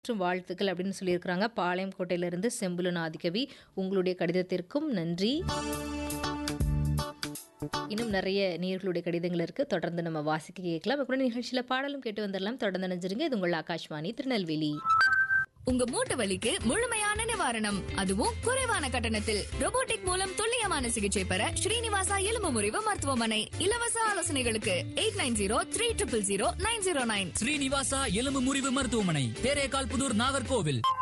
மற்றும் வாழ்த்துக்கள் அப்படின்னு சொல்லியிருக்கிறாங்க பாளையம் கோட்டையிலிருந்து செம்புலன் ஆதிக்கவி உங்களுடைய கடிதத்திற்கும் நன்றி இன்னும் நிறைய நேர்களுடைய கடிதங்கள் இருக்கு தொடர்ந்து நம்ம வாசிக்க கேட்கலாம் கூட நிகழ்ச்சியில பாடலும் கேட்டு வந்துடலாம் தொடர்ந்து நினைஞ்சிருங்க இது உங்கள் ஆகாஷ்வாணி திருநெல்வேலி உங்க மூட்டு வலிக்கு முழுமையான நிவாரணம் அதுவும் குறைவான கட்டணத்தில் robotic மூலம் துல்லியமான சிகிச்சை பெற ஸ்ரீனிவாசா எலும்பு முறிவு மருத்துவமனை இலவச ஆலோசனைகளுக்கு eight nine zero three triple zero nine zero nine Srinivasa எலும்பு முறிவு மருத்துவமனை தேரேகால் புதூர் நாகர்கோவில்